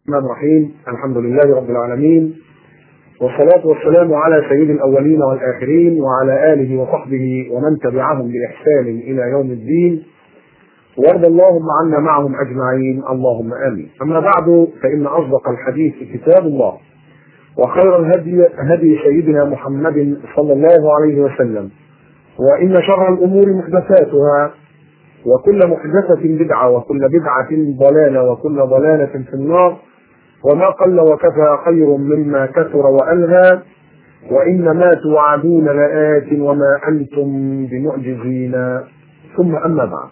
الرحمن الرحيم الحمد لله رب العالمين والصلاة والسلام على سيد الأولين والآخرين وعلى آله وصحبه ومن تبعهم بإحسان إلى يوم الدين وارض اللهم عنا معهم أجمعين اللهم آمين أما بعد فإن أصدق الحديث كتاب الله وخير الهدي هدي سيدنا محمد صلى الله عليه وسلم وإن شر الأمور محدثاتها وكل محدثة بدعة وكل بدعة ضلالة وكل ضلالة في النار وما قل وكفى خير مما كثر وألهى وإنما توعدون لآت وما أنتم بمعجزين ثم أما بعد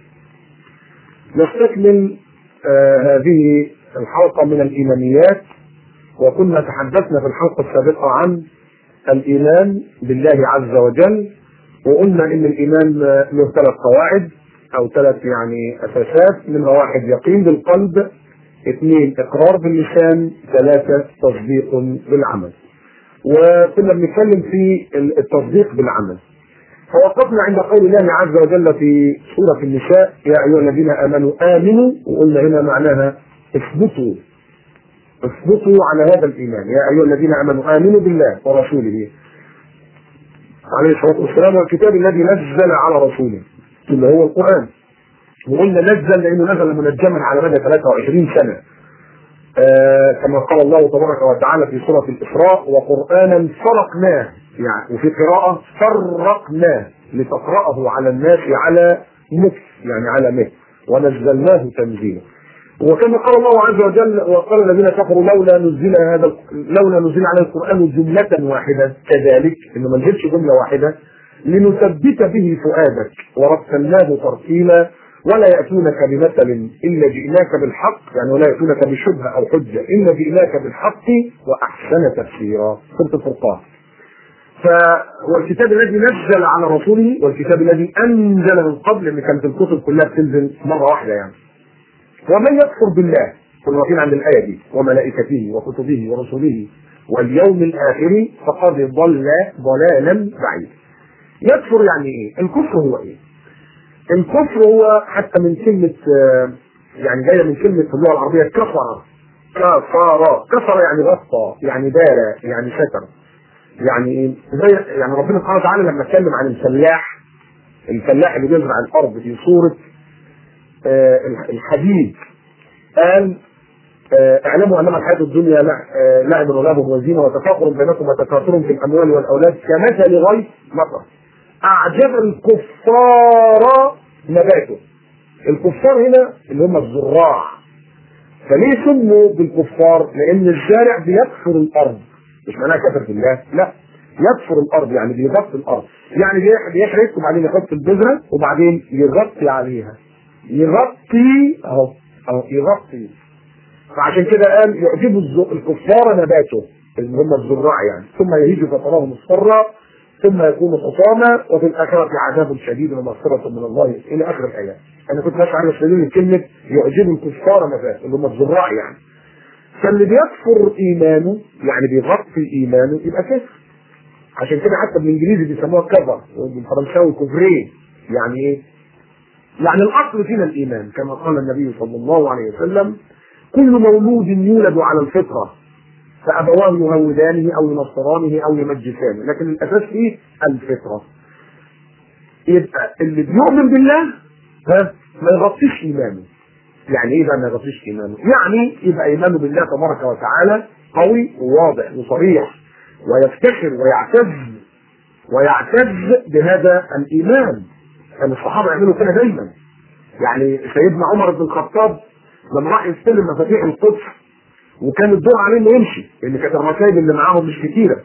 نستكمل آه هذه الحلقة من الإيمانيات وكنا تحدثنا في الحلقة السابقة عن الإيمان بالله عز وجل وقلنا إن الإيمان له ثلاث قواعد أو ثلاث يعني أساسات منها واحد يقين بالقلب اثنين إقرار باللسان ثلاثة تصديق بالعمل وكنا بنتكلم في التصديق بالعمل فوقفنا عند قول الله عز وجل في سورة النساء يا أيها الذين آمنوا آمنوا وقلنا هنا معناها اثبتوا اثبتوا على هذا الإيمان يا أيها الذين آمنوا آمنوا بالله ورسوله عليه الصلاة والسلام والكتاب الذي نزل على رسوله اللي هو القرآن وقلنا نزل لأنه نزل منجما على مدى 23 سنة آه كما قال الله تبارك وتعالى في سورة الإسراء وقرآنا فرقناه يعني وفي قراءة فرقناه لتقرأه على الناس على مكس يعني على مكس ونزلناه تنزيلا وكما قال الله عز وجل وقال الذين كفروا لولا نزل هذا لولا نزل على القرآن جملة واحدة كذلك انه ما نزلش جملة واحدة لنثبت به فؤادك ورتلناه ترتيلا ولا يأتونك بمثل إلا جئناك بالحق يعني ولا يأتونك بشبهة أو حجة إلا جئناك بالحق وأحسن تفسيرا سورة الفرقان والكتاب الذي نزل على رسوله والكتاب الذي أنزل من قبل لأن كانت الكتب كلها بتنزل مرة واحدة يعني ومن يكفر بالله كنا واقفين عند الآية دي وملائكته وكتبه ورسله واليوم الآخر فقد ضل ضلالا بعيدا يكفر يعني ايه؟ الكفر هو ايه؟ الكفر هو حتى من كلمة يعني جاية من كلمة في اللغة العربية كفر كفر كفر يعني غطى يعني دار يعني ستر يعني زي يعني ربنا سبحانه وتعالى لما اتكلم عن الفلاح الفلاح اللي بيزرع الارض في صورة الحديد قال اعلموا انما الحياه الدنيا لعب ولعب وزينه وتفاخر بينكم وتكاثر في الاموال والاولاد كمثل غيث مطر اعجب الكفار نباته الكفار هنا اللي هم الزراع فليه سموا بالكفار؟ لان الزارع بيكفر الارض مش معناها كفر بالله لا يكفر الارض يعني بيغطي الارض يعني بيحرق وبعدين يحط البذره وبعدين يغطي عليها يغطي اهو اهو يغطي فعشان كده قال يعجب الكفار نباته اللي هم الزراع يعني ثم يهيج فتراه مصفرا ثم يكون حطاما وفي الآخرة عذاب شديد ومغفرة من الله إلى آخر الآيات. أنا كنت ماشي على سبيل كلمة يعجب الكفار نباته اللي هم الزراع يعني. فاللي بيكفر إيمانه يعني بيغطي إيمانه يبقى كفر. عشان كده حتى بالإنجليزي بيسموها كفر وبالفرنساوي كفرين يعني إيه؟ يعني الأصل فينا الإيمان كما قال النبي صلى الله عليه وسلم كل مولود يولد على الفطرة فأبواه يهودانه أو ينصرانه أو يمجسانه لكن الأساس فيه الفطرة يبقى اللي بيؤمن بالله ها ما يغطيش إيمانه يعني إيه بقى ما يغطيش إيمانه؟ يعني يبقى إيمانه بالله تبارك وتعالى قوي وواضح وصريح ويفتخر ويعتز ويعتز بهذا الإيمان كان الصحابة يعملوا كده دايما يعني سيدنا عمر بن الخطاب لما راح يستلم مفاتيح القدس وكان الدور عليه انه يمشي لان كانت الركائب اللي معاهم مش كتيره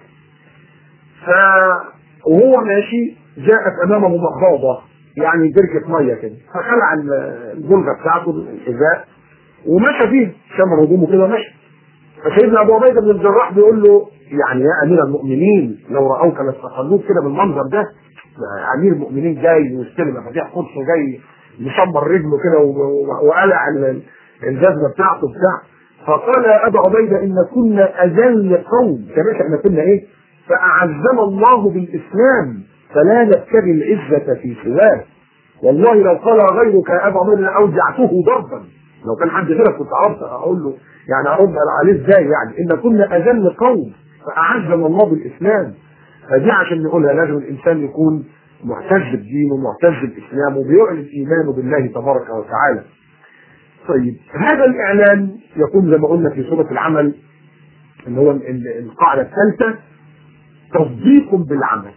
ف وهو ماشي جاءت امامه مخاضه يعني بركه ميه كده فخلع الجلجه بتاعته الحذاء ومشى فيه شمر هدومه كده ومشى فسيدنا ابو عبيده بن الجراح بيقول له يعني يا امير المؤمنين لو راوك لاستخلوك كده بالمنظر ده امير المؤمنين جاي ويستلم مفاتيح قدس وجاي مشمر رجله كده وقلع الجزمه بتاعته بتاع فقال يا ابا عبيده ان كنا اذل قوم كمان احنا كنا ايه؟ فاعزنا الله بالاسلام فلا نبتغي العزه في سواه والله لو قال غيرك يا ابا عبيده لاوجعته ضربا لو كان حد غيرك كنت عرفت اقول له يعني ارد عليه ازاي يعني ان كنا اذل قوم فاعزنا الله بالاسلام فدي عشان نقولها لازم الانسان يكون معتز بدينه معتز بالاسلام وبيعلن ايمانه بالله تبارك وتعالى. طيب هذا الاعلان يكون زي ما قلنا في سوره العمل اللي هو ال- ال- القاعده الثالثه تصديق بالعمل.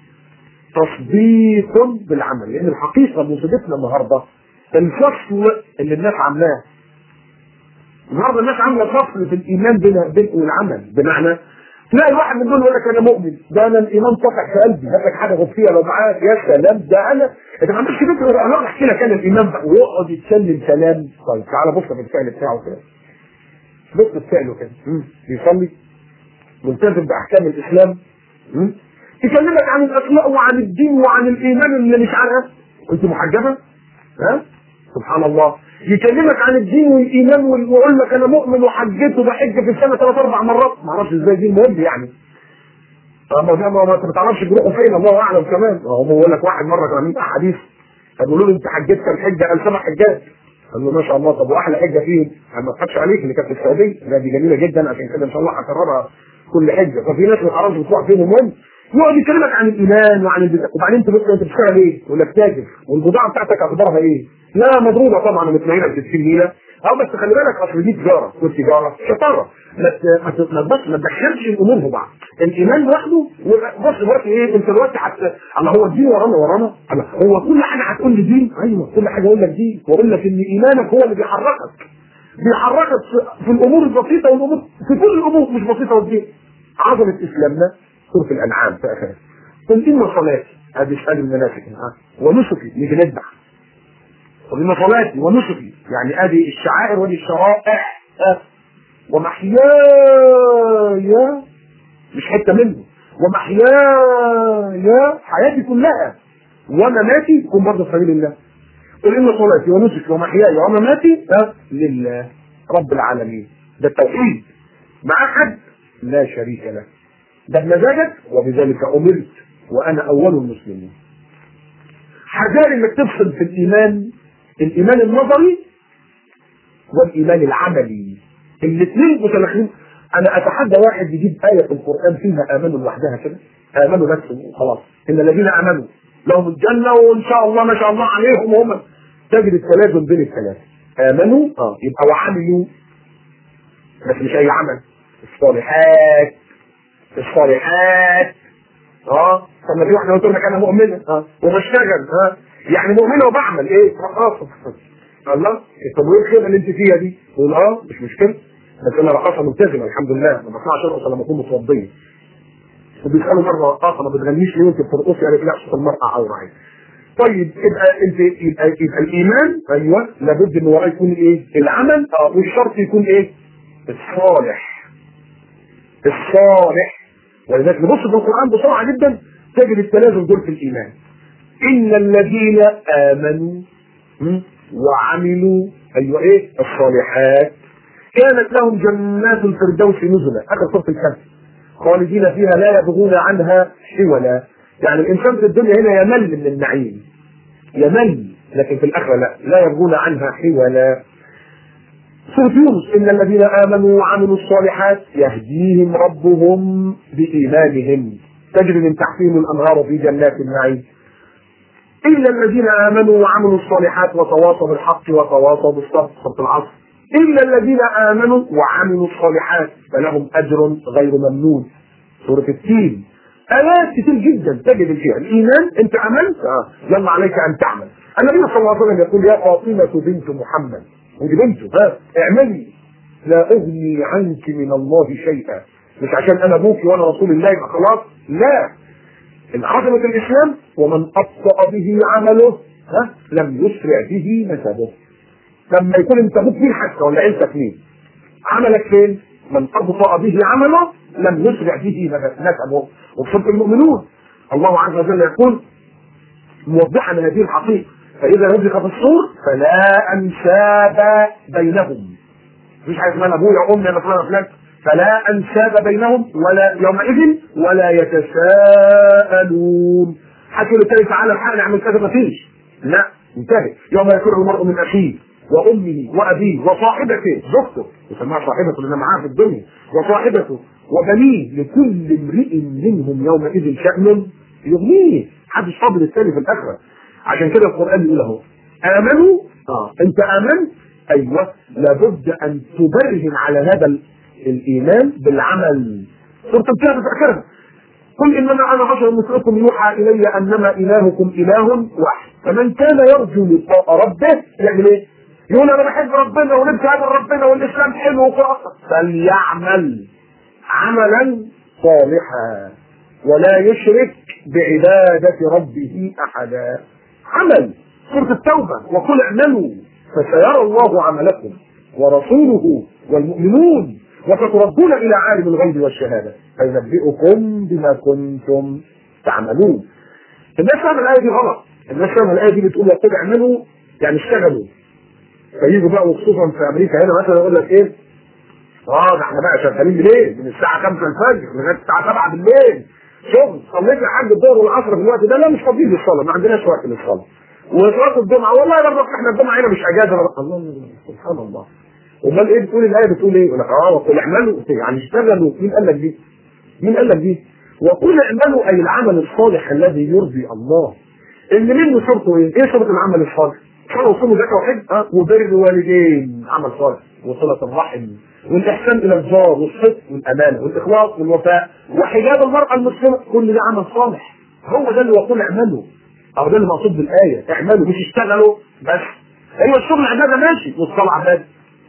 تصديق بالعمل لان الحقيقه مصيبتنا النهارده الفصل اللي الناس عاملاه النهارده الناس عامله فصل في الايمان بين بين والعمل بمعنى تلاقي واحد من دول يقول لك انا مؤمن ده انا الايمان طفح في قلبي هات لك حاجه خفيه لو معاك يا سلام ده انا انت ما عندكش فكره انا احكي لك انا الايمان بقى ويقعد يتسلم سلام طيب تعالى بص في الفعل بتاعه كده بص في فعله كده مم. بيصلي ملتزم باحكام الاسلام مم. يكلمك عن الاخلاق وعن الدين وعن الايمان اللي مش عارف انت محجبه ها سبحان الله يكلمك عن الدين والايمان ويقول لك انا مؤمن وحجيت وبحج في السنه ثلاث اربع مرات ما اعرفش ازاي دي المهم يعني اما ده ما ما- انت ما تعرفش بيروحوا فين الله اعلم كمان هو بيقول لك واحد مره كان عاملين احاديث فبيقولوا له انت حجيت كام حجه قال سبع حجات قال له ما شاء الله طب واحلى حجه فين؟ قال ما اضحكش عليك اللي كانت في السعوديه لا دي جميله جدا عشان كده ان شاء الله هكررها كل حجه ففي ناس ما تعرفش بتروح فين المهم يقعد يكلمك عن الايمان وعن البدع وبعدين انت بص انت بتشتغل ايه؟ يقول لك تاجر والبضاعه بتاعتك اخبارها ايه؟ لا مضروبه طبعا ومتنيله ب 60 ليره اه بس خلي بالك اصل دي تجاره والتجاره شطاره ما ت- ما ت- ما تبص ما تدخلش الامور في بعض الايمان لوحده بص دلوقتي ايه انت دلوقتي حتى الله هو الدين ورانا ورانا الله هو كل حاجه هتقول لي دين ايوه كل حاجه اقول لك دين واقول لك ان ايمانك هو اللي بيحركك بيحركك في- في الامور البسيطه والامور في كل الامور مش بسيطه والدين عظمه اسلامنا سوره الانعام في اخرها قل ان صلاتي ادي ادي المناسك ها ونسكي نيجي نذبح قل ان صلاتي ونسكي يعني ادي الشعائر ودي الشرائع ها ومحياي مش حته منه ومحياي حياتي كلها ومماتي يكون برضه في سبيل الله قل ان صلاتي ونسكي ومحياي ومماتي ها لله رب العالمين ده التوحيد مع حد لا شريك له ده بمزاجك وبذلك امرت وانا اول المسلمين حذار انك تفصل في الايمان الايمان النظري والايمان العملي الاثنين متداخلين انا اتحدى واحد يجيب ايه في القران فيها امنوا لوحدها كده امنوا بس خلاص ان الذين امنوا لهم الجنه وان شاء الله ما شاء الله عليهم هم تجد التلازم بين الثلاثه امنوا اه يبقى وعملوا بس مش اي عمل الصالحات الصالحات اه طب ما في واحده تقول لك انا مؤمنه اه وبشتغل اه يعني مؤمنه وبعمل ايه رقاصه الله طب وايه الخيبه اللي انت فيها دي؟ تقول اه مش مشكله بس انا رقاصه ملتزمه الحمد لله ما بطلعش ارقص لما اكون متوضيه وبيسالوا مره رقاصه ما بتغنيش ليه وانت بترقصي قالت لا صوت المراه عوره عادي طيب يبقى انت يبقى, يبقى الايمان ايوه لابد ان وراه يكون ايه؟ العمل اه والشرط يكون ايه؟ الصالح الصالح ولذلك نبص في القران بسرعه جدا تجد التلازم دول في الايمان ان الذين امنوا م? وعملوا ايوه ايه الصالحات كانت لهم جنات الفردوس نزلا اخر سوره الكهف خالدين فيها لا يبغون عنها حولا يعني الانسان في الدنيا هنا يمل من النعيم يمل لكن في الاخره لا لا يبغون عنها حولا سورة يونس إن الذين آمنوا وعملوا الصالحات يهديهم ربهم بإيمانهم تجري من تحتهم الأنهار في جنات النعيم إلا الذين آمنوا وعملوا الصالحات وتواصوا بالحق وتواصوا بالصبر صوت العصر إلا الذين آمنوا وعملوا الصالحات فلهم أجر غير ممنون سورة التين آيات كتير جدا تجد فيها الإيمان أنت عملت آه. يلا عليك أن تعمل النبي صلى الله عليه وسلم يقول يا فاطمة بنت محمد ودي بنته ها اعملي لا أغني عنك من الله شيئا مش عشان أنا أبوك وأنا رسول الله يبقى خلاص لا إن عظمة الإسلام ومن أبطأ به عمله ها لم يسرع به نسبه لما يكون أنت أبوك مين حتى ولا عيلتك مين عملك فين؟ من أبطأ به عمله لم يسرع به نسبه وبصدق المؤمنون الله عز وجل يقول موضحا هذه الحقيقة فإذا نفخ في الصور فلا أنساب بينهم مفيش حاجة اسمها أبويا وأمي أنا فلان فلان فلا أنساب بينهم ولا يومئذ ولا يتساءلون حتى يقول التالي تعالى الحق نعمل كذا مفيش لا انتهى يوم يكون المرء من أخيه وامه وابيه وصاحبته زوجته يسمىها صاحبته لان معاها في الدنيا وصاحبته وبنيه لكل امرئ منهم يومئذ شأن يغنيه محدش فاضل الثاني في الاخره عشان كده القران يقول اهو امنوا اه انت امنت ايوه لابد ان تبرهن على هذا ال- الايمان بالعمل سوره الكهف فاكرها قل انما انا بشر مثلكم يوحى الي انما الهكم اله واحد فمن كان يرجو لقاء ربه يعمل ايه؟ يقول انا بحب ربنا ونبكي على ربنا والاسلام حلو وقرأ فليعمل عملا صالحا ولا يشرك بعبادة ربه أحدا عمل سورة التوبة وقل اعملوا فسيرى الله عملكم ورسوله والمؤمنون وستردون إلى عالم الغيب والشهادة فينبئكم بما كنتم تعملون الناس فاهمة الآية دي غلط الناس فاهمة الآية دي بتقول وقل اعملوا يعني اشتغلوا فيجوا بقى وخصوصا في أمريكا هنا مثلا يقول لك إيه اه ده احنا بقى شغالين بالليل من الساعة 5 الفجر لغاية الساعة 7 بالليل شغل صليت لحد الظهر والعصر في الوقت ده لا مش فاضيين للصلاة ما عندناش وقت للصلاة وصلاة الجمعة والله يا رب احنا الجمعة هنا مش اجازة الله الله سبحان الله امال ايه بتقول الايه بتقول ايه؟ يقول لك اه وقل اعملوا يعني اشتغلوا مين قال لك دي؟ مين قال لك دي؟ وقل اعملوا اي العمل الصالح الذي يرضي الله اللي منه شرطه ايه؟ ايه شرط العمل الصالح؟ صلاه وصوم وزكاه وحج اه وبر الوالدين عمل صالح وصله الرحم والاحسان الى الجار والصدق والامانه والاخلاص والوفاء وحجاب المراه المسلمه كل ده عمل صالح هو ده اللي وقل اعملوا او ده اللي مقصود بالايه اعملوا مش اشتغلوا بس ايوه الشغل عباده ماشي والصلاه عباده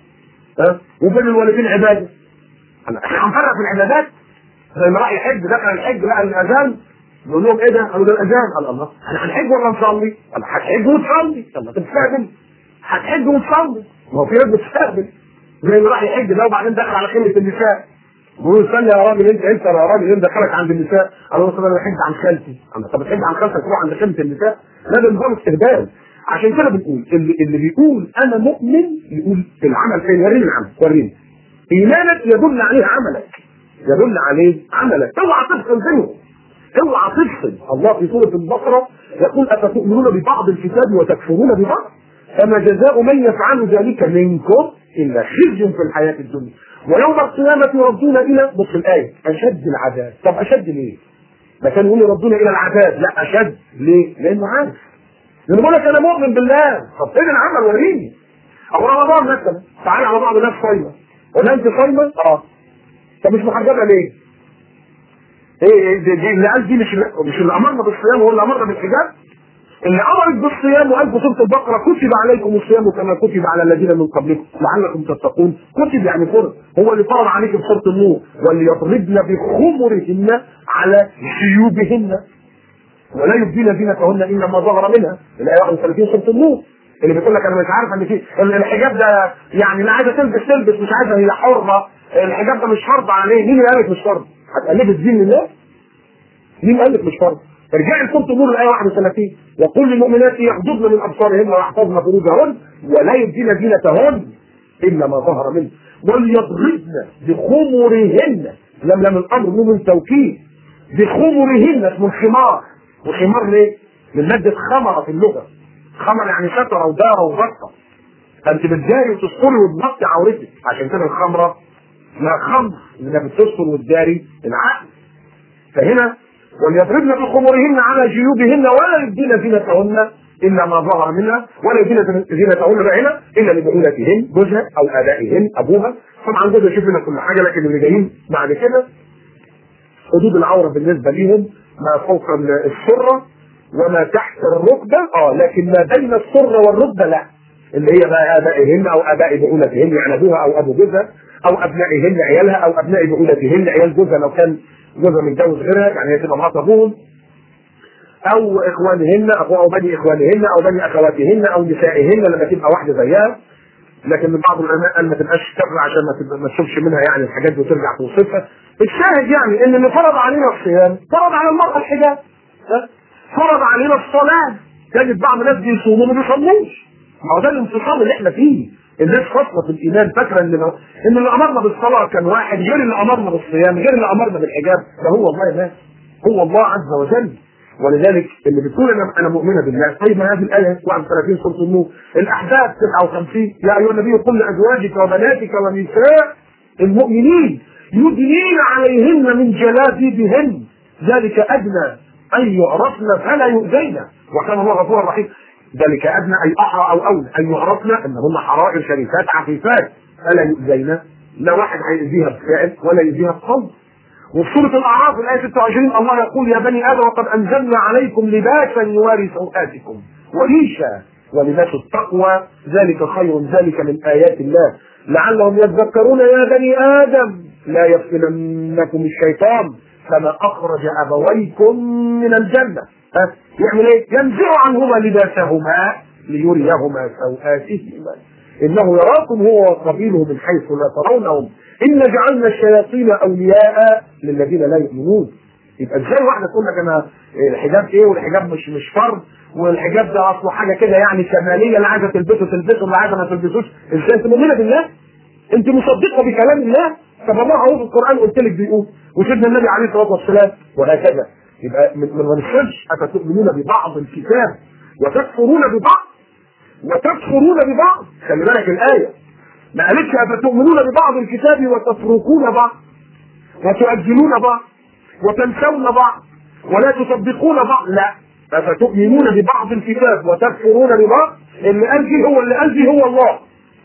ها وبر الوالدين عباده احنا هنفرق في العبادات زي ما راح يحج دخل الحج لقى الاذان يقول لهم ايه ده؟ قالوا ده الاذان قال الله احنا هنحج ولا نصلي؟ قال هتحج وتصلي طب ما تستقبل هتحج وتصلي ما هو في ناس بتستقبل زي اللي راح يحج ده وبعدين دخل على خيمه النساء بيقول استنى يا راجل انت انت يا راجل ايه دخلك عند النساء؟ قال له طب انا بحج عن خالتي قال له طب بتحج عن خالتك تروح عند خيمه النساء؟ لا ده نظام استهبال عشان كده بنقول اللي, اللي بيقول انا مؤمن يقول العمل فين وريني العمل وريني ايمانك يدل عليه عملك يدل عليه عملك اوعى تفصل بينهم اوعى تفصل الله في سوره البقره يقول افتؤمنون ببعض الكتاب وتكفرون ببعض فما جزاء من يفعل ذلك منكم الا خزي في الحياه الدنيا ويوم القيامه يردون الى بص الايه اشد العذاب طب اشد ليه؟ ما كان يقول يردون الى العذاب لا اشد ليه؟ لانه عارف لانه بيقول لك انا مؤمن بالله طب فين العمل وريني او رمضان مثلا تعالى على بعض الناس صايمه ولا انت صايمه؟ اه طب مش محجبه ليه؟ ايه ايه دي, دي اللي قال دي مش مش اللي امرنا بالصيام هو اللي امرنا بالحجاب؟ اللي امرك بالصيام وقال في سوره البقره كتب عليكم الصيام كما كتب على الذين من قبلكم لعلكم تتقون كتب يعني فرض هو اللي فرض عليك في سوره النور وليضربن بخمرهن على جيوبهن ولا يبدين زينتهن الا ما ظهر منها الايه 31 سوره النور اللي بيقول لك انا مش عارف ان في الحجاب ده يعني اللي عايزه تلبس تلبس مش عايزه هي حره الحجاب ده مش فرض عليه مين اللي قال لك مش فرض؟ هتقلب الدين لله؟ مين قال لك مش فرض؟ ارجعي لسوره النور الايه 31 وقل للمؤمنات يغضضن من ابصارهن ويحفظن فروجهن ولا يبدين زينتهن الا ما ظهر منه وليضربن بخمرهن لم لم الامر نون من توكيد بخمرهن اسمه الخمار وخمار ليه؟ من ماده خمر في اللغه خمر يعني ستر ودار وغطى فانت بتداري وتستري وتغطي عورتك عشان كده الخمره لا خمر انها بتستر وتداري العقل فهنا وليضربن بخمرهن على جيوبهن ولا يبدين زينتهن الا ما ظهر منها ولا يبدين زينتهن بقى هنا الا لبعولتهن جوزها او ابائهن ابوها طبعا جوزها يشوف لنا كل حاجه لكن اللي جايين بعد كده حدود العوره بالنسبه ليهم ما فوق السره وما تحت الركبه اه لكن ما بين السره والركبه لا اللي هي بقى ابائهن او اباء بعولتهن يعني ابوها او ابو جوزها او ابنائهن عيالها او ابناء بعولتهن عيال جوزها لو كان جوزها متجوز غيرها يعني هي تبقى مرات ابوهم او اخوانهن اخو او بني اخوانهن او بني اخواتهن او نسائهن لما تبقى واحده زيها لكن بعض العلماء قال ما تبقاش كبر عشان ما تبقى ما تشوفش منها يعني الحاجات دي وترجع توصفها الشاهد يعني ان اللي فرض علينا الصيام فرض على المراه الحجاب فرض علينا الصلاه تجد بعض الناس بيصوموا وما بيصلوش ما هو ده الانفصال اللي احنا فيه الناس خاصه في الايمان فاكره ان لو ان اللي امرنا بالصلاه كان واحد غير اللي امرنا بالصيام غير اللي امرنا بالحجاب ده هو الله ناس هو الله عز وجل ولذلك اللي بتقول انا انا مؤمنه بالله طيب ما هذه الايه 31 سوره النور الاحزاب 59 يا ايها النبي قل لازواجك وبناتك ونساء المؤمنين يدنين عليهن من جلابيبهن ذلك ادنى ان يعرفن فلا يؤذين وكان الله غفورا رحيما ذلك ادنى اي احرى او اولى ان يعرفن انهن حرائر شريفات عفيفات فلا يؤذين لا واحد هيؤذيها بفعل ولا يؤذيها بقول وفي سورة الأعراف الآية 26 الله يقول يا بني آدم وقد أنزلنا عليكم لباسا يواري سوآتكم وريشا ولباس التقوى ذلك خير ذلك من آيات الله لعلهم يذكرون يا بني آدم لا يفتننكم الشيطان كما أخرج أبويكم من الجنة ها يعمل إيه؟ ينزع عنهما لباسهما ليريهما سوآتهما إنه يراكم هو وقبيله من حيث لا ترونهم إن جعلنا الشياطين أولياء للذين لا يؤمنون يبقى ازاي واحده تقول لك انا الحجاب ايه والحجاب مش مش فرض والحجاب ده اصله حاجه كده يعني كماليه اللي عايزه تلبسه تلبسه اللي عايزه ما تلبسوش ازاي انت مؤمنه بالله؟ انت مصدقه بكلام الله؟ طب الله اهو في القران قلت لك بيقول وسيدنا النبي عليه الصلاه والسلام وهكذا يبقى من ما نفهمش افتؤمنون ببعض الكتاب وتكفرون ببعض وتكفرون ببعض خلي بالك الايه ما قالتش افتؤمنون ببعض الكتاب وتتركون بعض وتؤجلون بعض وتنسون بعض ولا تصدقون بعض لا افتؤمنون ببعض الكتاب وتكفرون ببعض اللي قال فيه هو اللي قال فيه هو الله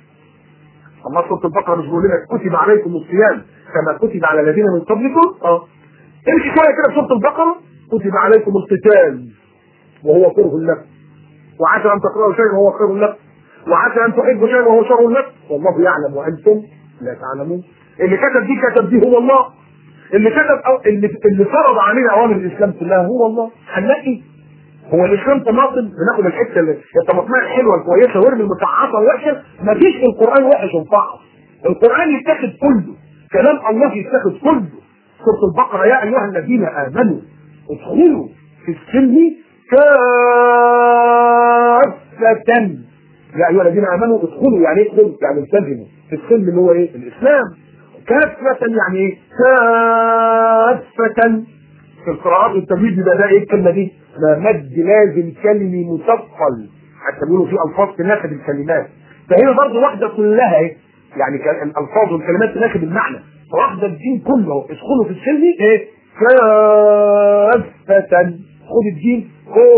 الله سوره البقره مش بيقول لنا كتب عليكم الصيام كما كتب على الذين من قبلكم اه امشي شويه كده في سوره البقره كتب عليكم القتال وهو كره لكم وعسى ان تكرهوا شيئا وهو خير لكم وعسى ان تحبوا شيئا وهو شر لكم والله يعلم وانتم لا تعلمون اللي كتب دي كتب دي هو الله اللي كتب أو اللي اللي فرض علينا اوامر الاسلام كلها هو الله هنلاقي هو الاسلام طماطم بناخد الحته اللي الطماطميه الحلوه الكويسه وارمي المتعاطه الوحشه مفيش في القران وحش ومفعص القران يتاخد كله كلام الله يتاخد كله سوره البقره يا ايها الذين امنوا ادخلوا في السلم كافة يا ايها الذين امنوا ادخلوا يعني ايه ادخلوا يعني التزموا في السلم اللي هو ايه الاسلام كافة يعني ايه كافة في القراءات والتجويد بيبقى ده ايه الكلمة دي؟ ده مد لازم كلمي مثقل حتى بيقولوا في الفاظ تناسب الكلمات فهي برضه واحدة كلها ايه؟ يعني الالفاظ والكلمات تناسب المعنى واحدة الدين كله ادخلوا في السلم ايه؟ كافة خد الدين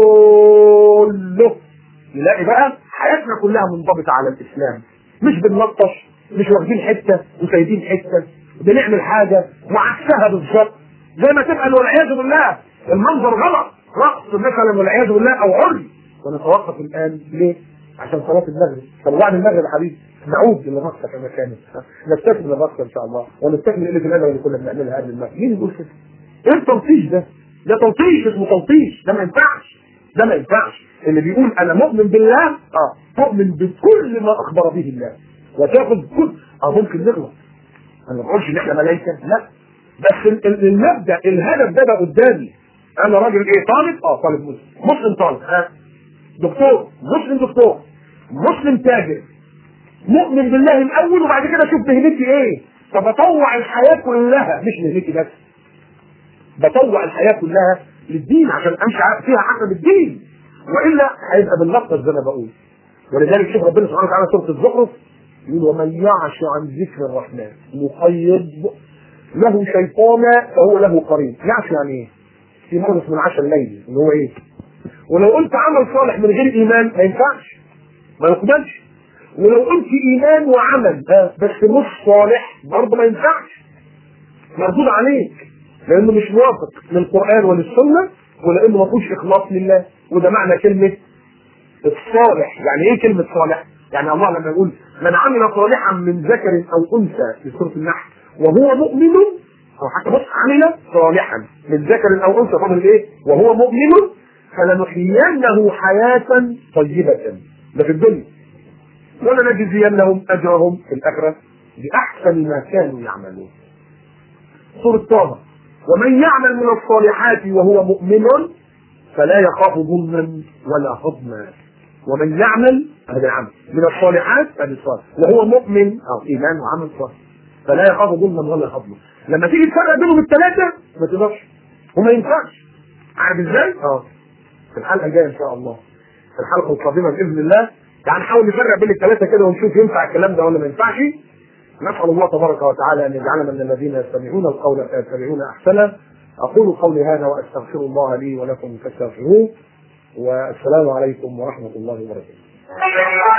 كله نلاقي بقى حياتنا كلها منضبطة على الإسلام مش بنلطش مش واخدين حتة وسايبين حتة بنعمل حاجة وعكسها بالظبط زي ما تبقى والعياذ بالله المنظر غلط رقص مثلا والعياذ بالله أو عري ونتوقف الآن ليه؟ عشان صلاة المغرب طب بعد المغرب يا حبيبي نعود للرقصة كما كانت نستكمل الرقصة إن شاء الله ونستكمل قلة الأدب اللي كنا بنعملها قبل المغرب مين يقول كده؟ ايه التلطيش ده؟ ده تلطيش اسمه تلطيش ده ما ينفعش ده ما ينفعش اللي بيقول انا مؤمن بالله اه مؤمن بكل ما اخبر به الله وتاخذ كل اه ممكن نغلط انا ما بقولش ان احنا ملائكه لا بس ال- ال- المبدا الهدف ده بقى قدامي انا راجل ايه طالب اه طالب مسلم مسلم طالب ها دكتور مسلم دكتور مسلم تاجر مؤمن بالله الاول وبعد كده اشوف مهنتي ايه فبطوع الحياه كلها مش مهنتي بس بطوع الحياه كلها للدين عشان امشي فيها حسب الدين والا هيبقى باللفظ زي ما بقول ولذلك شوف ربنا سبحانه وتعالى سوره الزخرف يقول ومن يعش عن ذكر الرحمن نقيض له شيطانا فهو له قرين يعش يعني ايه؟ في مرض اسمه العشاء الليلي اللي هو ايه؟ ولو قلت عمل صالح من غير ايمان ما ينفعش ما يقبلش ولو قلت ايمان وعمل آه، بس مش صالح برضه ما ينفعش مردود عليك لانه مش موافق للقران وللسنه ولانه ما فيهوش اخلاص لله وده معنى كلمه الصالح يعني ايه كلمه صالح؟ يعني الله لما يقول من عمل صالحا من ذكر او انثى في سوره النحل وهو مؤمن او حتى بص عمل صالحا من ذكر او انثى فضل ايه؟ وهو مؤمن فلنحيينه حياه طيبه ده في الدنيا ولنجزينهم اجرهم في الاخره باحسن ما كانوا يعملون. سوره طه ومن يعمل من الصالحات وهو مؤمن فلا يخاف ظلما ولا هضما ومن يعمل هذا عمل من الصالحات هذا الصالح وهو مؤمن او ايمان وعمل صالح فلا يخاف ظلما ولا هضما لما تيجي تفرق بينهم الثلاثه ما تقدرش وما ينفعش عارف ازاي؟ اه في الحلقه الجايه ان شاء الله في الحلقه القادمه باذن الله يعني نحاول نفرق بين الثلاثه كده ونشوف ينفع الكلام ده ولا ما ينفعش نسال الله تبارك وتعالى ان يجعلنا من الذين يستمعون القول فيتبعون احسنه اقول قولي هذا واستغفر الله لي ولكم فاستغفروه والسلام عليكم ورحمه الله وبركاته